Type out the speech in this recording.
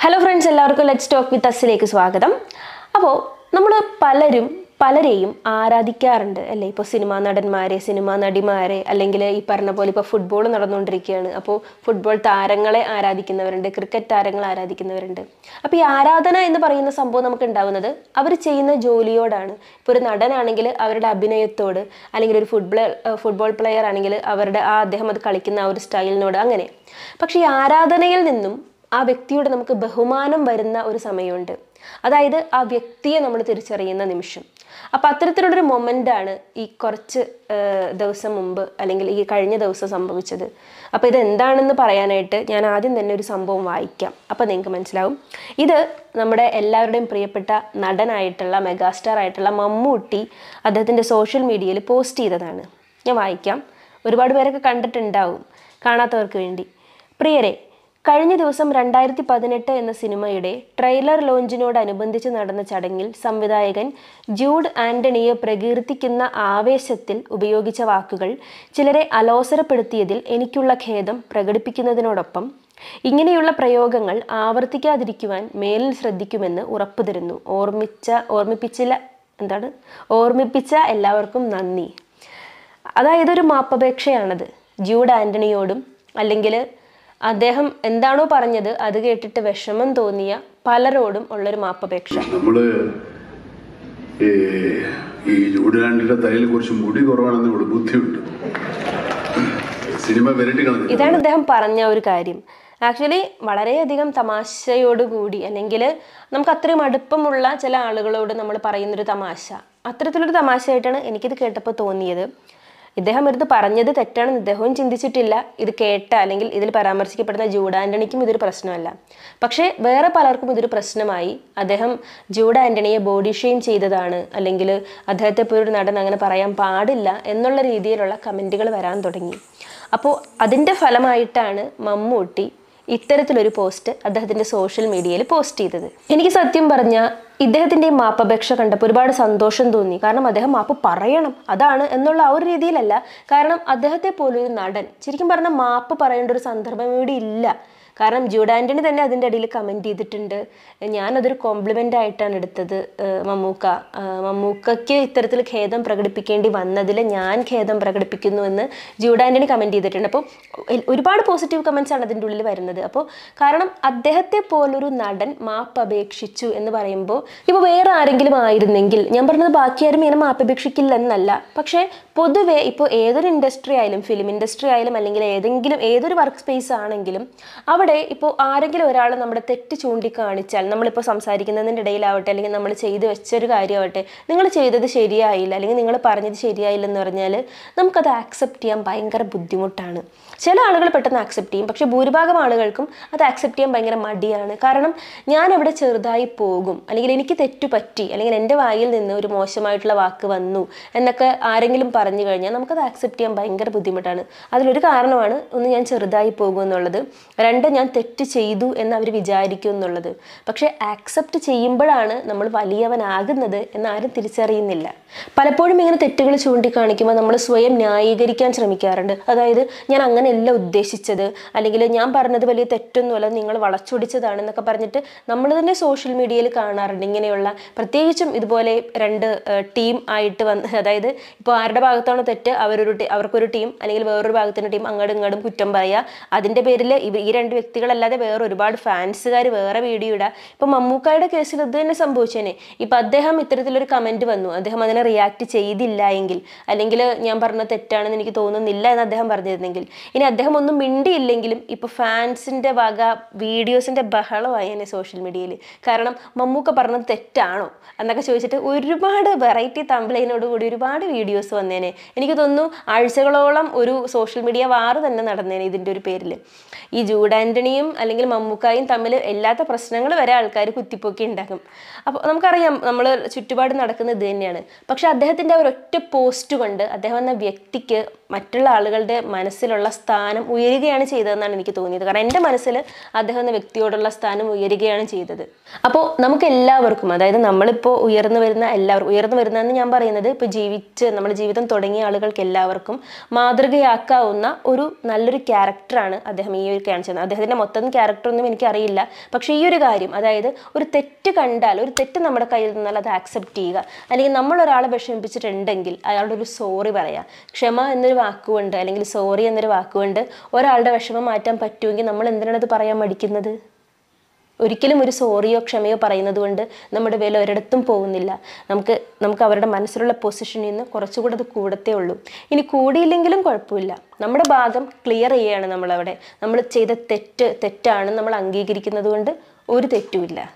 hello friends എല്ലാവർക്കും let's talk with അസിലേക്ക് സ്വാഗതം അപ്പോൾ നമ്മൾ പലരും പലരെയും ആരാധിക്കാറുണ്ട് അല്ലേ ഇപ്പോൾ സിനിമാ നടന്മാരെ സിനിമാ നടിമാരെ അല്ലെങ്കിൽ ഈ പറഞ്ഞ പോലെ ഇപ്പോൾ ഫുട്ബോൾ നടന്നുകൊണ്ടിരിക്കുകയാണ് അപ്പോൾ ഫുട്ബോൾ താരങ്ങളെ ആരാധിക്കുന്നവരുണ്ട് ക്രിക്കറ്റ് താരങ്ങളെ ആരാധിക്കുന്നവരുണ്ട് അപ്പോൾ ഈ ആരാധന എന്ന് പറയുന്ന സംഭവം നമുക്ക് ഉണ്ടാവുന്നത് അവർ ചെയ്യുന്ന ജോലിയോടാണ് ഇപ്പോൾ ഒരു നടനാണെങ്കിൽ അവരുടെ അഭിനയത്തോട് അല്ലെങ്കിൽ ഒരു ഫുട്ബോൾ ഫുട്ബോൾ പ്ലെയർ ആണെങ്കിൽ അവരുടെ ആ അദ്ദേഹം അത് കളിക്കുന്ന ആ ഒരു സ്റ്റൈലിനോട് അങ്ങനെ പക്ഷേ ഈ ആരാധനയിൽ നിന്നും ആ വ്യക്തിയോട് നമുക്ക് ബഹുമാനം വരുന്ന ഒരു സമയമുണ്ട് അതായത് ആ വ്യക്തിയെ നമ്മൾ തിരിച്ചറിയുന്ന നിമിഷം അപ്പം അത്തരത്തിലുള്ളൊരു മൊമെൻ്റാണ് ഈ കുറച്ച് ആ, ദിവസം മുമ്പ് അല്ലെങ്കിൽ ഈ കഴിഞ്ഞ ദിവസം സംഭവിച്ചത് അപ്പോൾ ഇത് എന്താണെന്ന് പറയാനായിട്ട് ഞാൻ ആദ്യം തന്നെ ഒരു സംഭവം വായിക്കാം അപ്പോൾ നിങ്ങൾക്ക് മനസ്സിലാവും ഇത് നമ്മുടെ എല്ലാവരുടെയും പ്രിയപ്പെട്ട നടനായിട്ടുള്ള മെഗാസ്റ്റാർ ആയിട്ടുള്ള മമ്മൂട്ടി അദ്ദേഹത്തിൻ്റെ സോഷ്യൽ മീഡിയയിൽ പോസ്റ്റ് ചെയ്തതാണ് ഞാൻ വായിക്കാം ഒരുപാട് പേരൊക്കെ കണ്ടിട്ടുണ്ടാവും കാണാത്തവർക്ക് വേണ്ടി പ്രിയരെ കഴിഞ്ഞ ദിവസം രണ്ടായിരത്തി പതിനെട്ട് എന്ന സിനിമയുടെ ട്രെയിലർ ലോഞ്ചിനോടനുബന്ധിച്ച് നടന്ന ചടങ്ങിൽ സംവിധായകൻ ജൂഡ് ആന്റണിയെ പ്രകീർത്തിക്കുന്ന ആവേശത്തിൽ ഉപയോഗിച്ച വാക്കുകൾ ചിലരെ അലോസരപ്പെടുത്തിയതിൽ എനിക്കുള്ള ഖേദം പ്രകടിപ്പിക്കുന്നതിനോടൊപ്പം ഇങ്ങനെയുള്ള പ്രയോഗങ്ങൾ ആവർത്തിക്കാതിരിക്കുവാൻ മേലിൽ ശ്രദ്ധിക്കുമെന്ന് ഉറപ്പു തരുന്നു ഓർമ്മിച്ച ഓർമ്മിപ്പിച്ചില്ല എന്താണ് ഓർമ്മിപ്പിച്ച എല്ലാവർക്കും നന്ദി അതായത് ഒരു മാപ്പപേക്ഷയാണത് ജൂഡ് ആന്റണിയോടും അല്ലെങ്കിൽ അദ്ദേഹം എന്താണോ പറഞ്ഞത് അത് കേട്ടിട്ട് വിഷമം തോന്നിയ പലരോടും ഉള്ളൊരു മാപ്പപേക്ഷ നമ്മള് ഈ ഈ ജൂഡാൻഡിന്റെ തലയിൽ കുറച്ച് മുടി കുറവാണെന്ന് ഇവിടെ ബുദ്ധിയുണ്ട് സിനിമ വിരട്ടി കളഞ്ഞു ഇതാണ് അദ്ദേഹം പറഞ്ഞ ഒരു കാര്യം ആക്ച്വലി വളരെയധികം തമാശയോടുകൂടി അല്ലെങ്കിൽ നമുക്ക് അത്രയും അടുപ്പമുള്ള ചില ആളുകളോട് നമ്മൾ പറയുന്നൊരു തമാശ അത്തരത്തിലൊരു തമാശയായിട്ടാണ് എനിക്കിത് കേട്ടപ്പോൾ തോന്നിയത് ഇദ്ദേഹം എടുത്ത് പറഞ്ഞത് തെറ്റാണെന്ന് ഇദ്ദേഹവും ചിന്തിച്ചിട്ടില്ല ഇത് കേട്ട അല്ലെങ്കിൽ ഇതിൽ പരാമർശിക്കപ്പെടുന്ന ജൂഡ് ആന്റണിക്കും ഇതൊരു പ്രശ്നമല്ല പക്ഷേ വേറെ പലർക്കും ഇതൊരു പ്രശ്നമായി അദ്ദേഹം ജൂഡ് ആന്റണിയെ ബോഡി ഷെയിം ചെയ്തതാണ് അല്ലെങ്കിൽ അദ്ദേഹത്തെ ഇപ്പോൾ ഒരു നടൻ അങ്ങനെ പറയാൻ പാടില്ല എന്നുള്ള രീതിയിലുള്ള കമൻറ്റുകൾ വരാൻ തുടങ്ങി അപ്പോൾ അതിൻ്റെ ഫലമായിട്ടാണ് മമ്മൂട്ടി ഇത്തരത്തിലൊരു പോസ്റ്റ് അദ്ദേഹത്തിൻ്റെ സോഷ്യൽ മീഡിയയിൽ പോസ്റ്റ് ചെയ്തത് എനിക്ക് സത്യം പറഞ്ഞാൽ ഇദ്ദേഹത്തിൻ്റെ ഈ മാപ്പപേക്ഷ കണ്ടപ്പോൾ ഒരുപാട് സന്തോഷം തോന്നി കാരണം അദ്ദേഹം മാപ്പ് പറയണം അതാണ് എന്നുള്ള ആ ഒരു രീതിയിലല്ല കാരണം അദ്ദേഹത്തെ പോലൊരു നടൻ ശരിക്കും പറഞ്ഞാൽ മാപ്പ് പറയേണ്ട ഒരു സന്ദർഭം ഇവിടെ ഇല്ല കാരണം ജൂഡ് ആൻ്റണി തന്നെ അതിൻ്റെ അടിയിൽ കമൻറ്റ് ചെയ്തിട്ടുണ്ട് ഞാനതൊരു കോംപ്ലിമെൻ്റ് ആയിട്ടാണ് എടുത്തത് ഏഹ് മമ്മൂക്ക ആഹ് മമ്മൂക്കയ്ക്ക് ഇത്തരത്തിൽ ഖേദം പ്രകടിപ്പിക്കേണ്ടി വന്നതിൽ ഞാൻ ഖേദം പ്രകടിപ്പിക്കുന്നു എന്ന് ജൂഡ് ആൻ്റണി കമൻറ്റ് ചെയ്തിട്ടുണ്ട് അപ്പോൾ എൽ- ഒരുപാട് പോസിറ്റീവ് കമൻസ് ആണ് അതിൻ്റെ ഉള്ളിൽ വരുന്നത് അപ്പോൾ കാരണം അദ്ദേഹത്തെ പോലൊരു നടൻ മാപ്പ് അപേക്ഷിച്ചു എന്ന് പറയുമ്പോൾ ഇപ്പോൾ വേറെ ആരെങ്കിലും ആയിരുന്നെങ്കിൽ ഞാൻ പറഞ്ഞത് ബാക്കി ആരും ഇങ്ങനെ മാപ്പ് അപേക്ഷിക്കില്ലെന്നല്ല പക്ഷേ പൊതുവേ ഇപ്പോൾ ഏതൊരു ഇൻഡസ്ട്രി ആയാലും ഫിലിം ഇൻഡസ്ട്രി ആയാലും അല്ലെങ്കിൽ ഏതെങ്കിലും ഏതൊരു വർക്ക് സ്പേസ് ആണെങ്കിലും അവിടെ ഇപ്പോൾ ആരെങ്കിലും ഒരാൾ നമ്മുടെ തെറ്റ് ചൂണ്ടിക്കാണിച്ചാൽ നമ്മളിപ്പോൾ സംസാരിക്കുന്നതിൻ്റെ ഇടയിലാവട്ടെ അല്ലെങ്കിൽ നമ്മൾ ചെയ്തു വെച്ചൊരു കാര്യമാവട്ടെ നിങ്ങൾ ചെയ്തത് ശരിയായില്ല അല്ലെങ്കിൽ നിങ്ങൾ പറഞ്ഞത് ശരിയായില്ലെന്ന് പറഞ്ഞാൽ നമുക്കത് ആക്സെപ്റ്റ് ചെയ്യാൻ ഭയങ്കര ബുദ്ധിമുട്ടാണ് ചില ആളുകൾ പെട്ടെന്ന് ആക്സെപ്റ്റ് ചെയ്യും പക്ഷേ ഭൂരിഭാഗം ആളുകൾക്കും അത് ആക്സെപ്റ്റ് ചെയ്യാൻ ഭയങ്കര മടിയാണ് കാരണം ഞാൻ അവിടെ ചെറുതായി പോകും അല്ലെങ്കിൽ എനിക്ക് തെറ്റു പറ്റി അല്ലെങ്കിൽ എൻ്റെ വായിൽ നിന്ന് ഒരു മോശമായിട്ടുള്ള വാക്ക് വന്നു എന്നൊക്കെ ആരെങ്കിലും പറഞ്ഞു കഴിഞ്ഞാൽ നമുക്കത് ആക്സെപ്റ്റ് ചെയ്യാൻ ഭയങ്കര ബുദ്ധിമുട്ടാണ് അതിലൊരു കാരണമാണ് ഒന്ന് ഞാൻ ചെറുതായി പോകും എന്നുള്ളത് രണ്ട് ഞാൻ തെറ്റ് ചെയ്തു എന്ന് അവർ വിചാരിക്കും എന്നുള്ളത് പക്ഷേ ആക്സെപ്റ്റ് ചെയ്യുമ്പോഴാണ് നമ്മൾ വലിയവനാകുന്നത് എന്ന് ആരും തിരിച്ചറിയുന്നില്ല പലപ്പോഴും ഇങ്ങനെ തെറ്റുകൾ ചൂണ്ടിക്കാണിക്കുമ്പോൾ നമ്മൾ സ്വയം ന്യായീകരിക്കാൻ ശ്രമിക്കാറുണ്ട് അതായത് ഞാൻ അങ്ങനെയല്ല ഉദ്ദേശിച്ചത് അല്ലെങ്കിൽ ഞാൻ പറഞ്ഞത് വലിയ തെറ്റൊന്നുമല്ല നിങ്ങൾ വളച്ചൊടിച്ചതാണ് എന്നൊക്കെ പറഞ്ഞിട്ട് നമ്മൾ തന്നെ സോഷ്യൽ മീഡിയയിൽ കാണാറുണ്ട് ഇങ്ങനെയുള്ള പ്രത്യേകിച്ചും ഇതുപോലെ രണ്ട് ടീം ആയിട്ട് വന്ന് അതായത് ഇപ്പോൾ ആരുടെ ഭാഗത്താണോ തെറ്റ് അവരൊരു ടീ- അവർക്കൊരു ടീം അല്ലെങ്കിൽ വേറൊരു ഭാഗത്തിൻ്റെ ടീം അങ്ങോട്ടും ഇങ്ങോട്ടും കുറ്റം പറയുക അതിൻ്റെ പേരിൽ ഇവ ഈ രണ്ട് വ്യക്തികളല്ലാതെ വേറെ ഒരുപാട് ഫാൻസുകാർ വേറെ വീഡിയോ ഇടുക ഇപ്പം മമ്മൂക്കായുടെ കേസിൽ ഇത് തന്നെ സംഭവിച്ചേനെ ഇപ്പം അദ്ദേഹം ഇത്തരത്തിലൊരു കമൻറ്റ് വന്നു അദ്ദേഹം അതിനെ റിയാക്ട് ചെയ്തില്ല എങ്കിൽ അല്ലെങ്കിൽ ഞാൻ പറഞ്ഞ തെറ്റാണെന്ന് എനിക്ക് തോന്നുന്നില്ല എന്ന് അദ്ദേഹം പറഞ്ഞിരുന്നെങ്കിൽ ഇനി അദ്ദേഹം ഒന്നും മിണ്ടിയില്ലെങ്കിലും ഇപ്പോൾ ഫാൻസിൻ്റെ വക വീഡിയോസിൻ്റെ ബഹളമായി എന്നെ സോഷ്യൽ മീഡിയയിൽ കാരണം മമ്മൂക്ക പറഞ്ഞത് തെറ്റാണോ എന്നൊക്കെ ചോദിച്ചിട്ട് ഒരുപാട് വെറൈറ്റി തമ്പ്ലൈനോട് കൂടി ഒരുപാട് വീഡിയോസ് വന്നേനെ എനിക്ക് തോന്നുന്നു ആഴ്ചകളോളം ഒരു സോഷ്യൽ മീഡിയ വാറ് തന്നെ നടന്നേനെ ഇതിൻ്റെ ഒരു പേരിൽ ഈ ജൂഡ് ആൻ്റണിയും അല്ലെങ്കിൽ മമ്മൂക്കായും തമ്മിൽ എല്ലാത്ത പ്രശ്നങ്ങൾ വരെ ആൾക്കാർ കുത്തിപ്പൊക്കി ഉണ്ടാക്കും അപ്പോൾ നമുക്കറിയാം നമ്മൾ ചുറ്റുപാട് നടക്കുന്നത് ഇത് തന്നെയാണ് പക്ഷെ അദ്ദേഹത്തിൻ്റെ ആ ഒരൊറ്റ പോസ്റ്റ് കൊണ്ട് അദ്ദേഹം എന്ന വ്യക്തിക്ക് മറ്റുള്ള ആളുകളുടെ മനസ്സിലുള്ള സ്ഥാനം ഉയരുകയാണ് ചെയ്തതെന്നാണ് എനിക്ക് തോന്നിയത് കാരണം എൻ്റെ മനസ്സിൽ അദ്ദേഹം എന്ന വ്യക്തിയോടുള്ള സ്ഥാനം ഉയരുകയാണ് ചെയ്തത് അപ്പോൾ നമുക്ക് എല്ലാവർക്കും അതായത് നമ്മളിപ്പോൾ ഉയർന്നു വരുന്ന എല്ലാവർക്കും ഉയർന്നു വരുന്നതെന്ന് ഞാൻ പറയുന്നത് ഇപ്പോൾ ജീവിച്ച് നമ്മുടെ ജീവിതം തുടങ്ങിയ ആളുകൾക്ക് എല്ലാവർക്കും മാതൃകയാക്കാവുന്ന ഒരു നല്ലൊരു ക്യാരക്ടറാണ് അദ്ദേഹം ഈ ഒരു കാണിച്ചത് അദ്ദേഹത്തിൻ്റെ മൊത്തം ക്യാരക്ടറൊന്നും എനിക്കറിയില്ല പക്ഷേ ഈ ഒരു കാര്യം അതായത് ഒരു തെറ്റ് കണ്ടാൽ ഒരു തെറ്റ് നമ്മുടെ കയ്യിൽ നിന്നാൽ അത് ആക്സെപ്റ്റ് ചെയ്യുക അല്ലെങ്കിൽ നമ്മൾ ഒരാളെ വിഷമിപ്പിച്ചിട്ടുണ്ടെങ്കിൽ അയാളുടെ ഒരു സോറി പറയാം ക്ഷമ എന്നൊരു വാക്കുകൊണ്ട് അല്ലെങ്കിൽ സോറി എന്നൊരു വാക്കുകൊണ്ട് ഒരാളുടെ വിഷമം മാറ്റാൻ പറ്റുമെങ്കിൽ നമ്മൾ എന്തിനാണ് അത് പറയാൻ മടിക്കുന്നത് ഒരിക്കലും ഒരു സോറിയോ ക്ഷമയോ പറയുന്നത് കൊണ്ട് നമ്മുടെ വില ഒരിടത്തും പോകുന്നില്ല നമുക്ക് നമുക്ക് അവരുടെ മനസ്സിലുള്ള പൊസിഷനിൽ നിന്ന് കുറച്ചുകൂടെ അത് കൂടത്തേ ഉള്ളൂ ഇനി കൂടിയില്ലെങ്കിലും കുഴപ്പമില്ല നമ്മുടെ ഭാഗം ക്ലിയർ ചെയ്യുകയാണ് നമ്മളവിടെ നമ്മൾ ചെയ്ത തെറ്റ് തെറ്റാണ് നമ്മൾ അംഗീകരിക്കുന്നത് കൊണ്ട് ഒരു തെറ്റുമില്ല